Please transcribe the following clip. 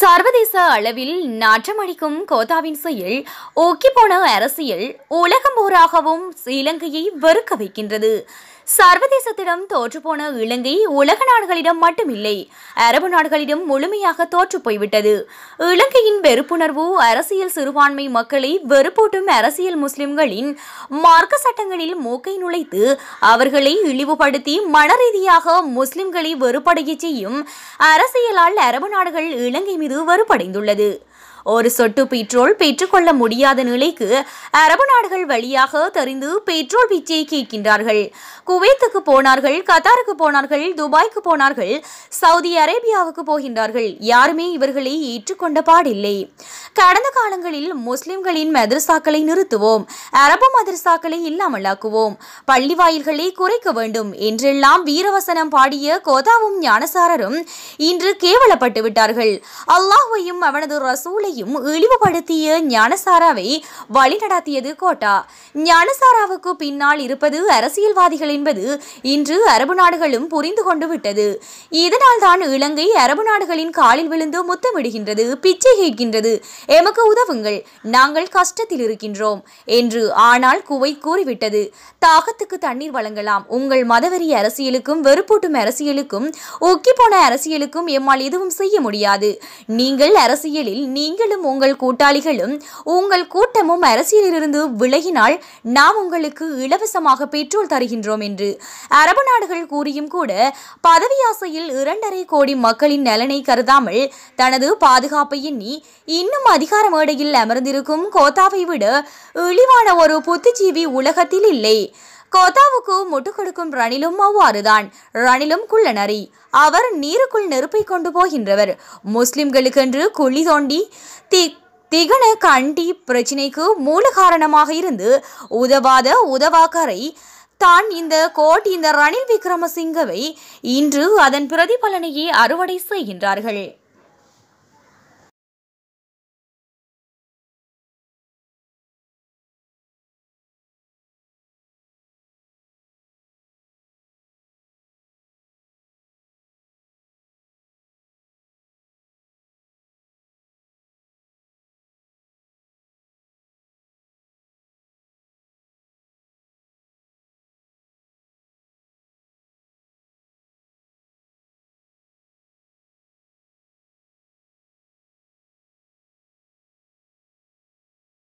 சர்வதேச அளவில் நாற்றமடிக்கும் கோத்தாவின் செயல் ஓக்கிப்போன அரசியல் உலகம் போராகவும் இலங்கையை வெறுக்க வைக்கின்றது சர்வதேசத்திடம் தோற்றுப்போன இலங்கை உலக நாடுகளிடம் மட்டுமில்லை அரபு நாடுகளிடம் முழுமையாக தோற்று போய்விட்டது இலங்கையின் வெறுப்புணர்வு அரசியல் சிறுபான்மை மக்களை வெறுப்பூட்டும் அரசியல் முஸ்லிம்களின் மார்க்க சட்டங்களில் மூக்கை நுழைத்து அவர்களை இழிவுபடுத்தி மனரீதியாக முஸ்லிம்களை வெறுப்படைய செய்யும் அரசியலால் அரபு நாடுகள் இலங்கை மீது வெறுப்படைந்துள்ளது ஒரு சொட்டு பெட்ரோல் பெற்றுக்கொள்ள முடியாத நிலைக்கு அரபு நாடுகள் வழியாக தெரிந்து பெட்ரோல் பிச்சை கேட்கின்றார்கள் குவைத்துக்கு போனார்கள் கத்தாருக்கு போனார்கள் துபாய்க்கு போனார்கள் சவுதி அரேபியாவுக்கு போகின்றார்கள் யாருமே இவர்களை ஏற்றுக்கொண்ட பாடில்லை கடந்த காலங்களில் முஸ்லிம்களின் மதரசாக்களை நிறுத்துவோம் அரபு மதரசாக்களை இல்லாமலாக்குவோம் பள்ளி வாயில்களை குறைக்க வேண்டும் என்றெல்லாம் வீரவசனம் பாடிய கோதாவும் ஞானசாரரும் இன்று கேவலப்பட்டு விட்டார்கள் அல்லாஹ்வையும் அவனது ரசூலை அனைவரையும் இழிவுபடுத்திய ஞானசாராவை வழிநடத்தியது கோட்டா ஞானசாராவுக்கு பின்னால் இருப்பது அரசியல்வாதிகள் என்பது இன்று அரபு நாடுகளும் புரிந்து கொண்டு விட்டது இதனால் தான் இலங்கை அரபு நாடுகளின் காலில் விழுந்து முத்தமிடுகின்றது பிச்சை கேட்கின்றது எமக்கு உதவுங்கள் நாங்கள் கஷ்டத்தில் இருக்கின்றோம் என்று ஆனால் குவைத் கூறிவிட்டது தாகத்துக்கு தண்ணீர் வழங்கலாம் உங்கள் மதவெறி அரசியலுக்கும் வெறுப்பூட்டும் அரசியலுக்கும் ஒக்கி போன அரசியலுக்கும் எம்மால் எதுவும் செய்ய முடியாது நீங்கள் அரசியலில் நீங்கள் நீங்களும் உங்கள் கூட்டாளிகளும் உங்கள் கூட்டமும் அரசியலிலிருந்து விலகினால் நாம் உங்களுக்கு இலவசமாக பெட்ரோல் தருகின்றோம் என்று அரபு நாடுகள் கூறியும் கூட பதவி ஆசையில் இரண்டரை கோடி மக்களின் நலனை கருதாமல் தனது பாதுகாப்பை எண்ணி இன்னும் அதிகார மேடையில் அமர்ந்திருக்கும் கோத்தாவை விட இழிவான ஒரு புத்திஜீவி உலகத்தில் இல்லை கோத்தாவுக்கு முட்டு கொடுக்கும் ரணிலும் அவ்வாறுதான் ரணிலும் குள்ளநரி அவர் நீருக்குள் நெருப்பை கொண்டு போகின்றவர் முஸ்லிம்களுக்கென்று குழி தோண்டி தி திகன கண்டி பிரச்சினைக்கு மூல காரணமாக இருந்து உதவாத உதவாக்கரை தான் இந்த கோட் இந்த ரணில் விக்ரமசிங்கவை இன்று அதன் பிரதிபலனையே அறுவடை செய்கின்றார்கள்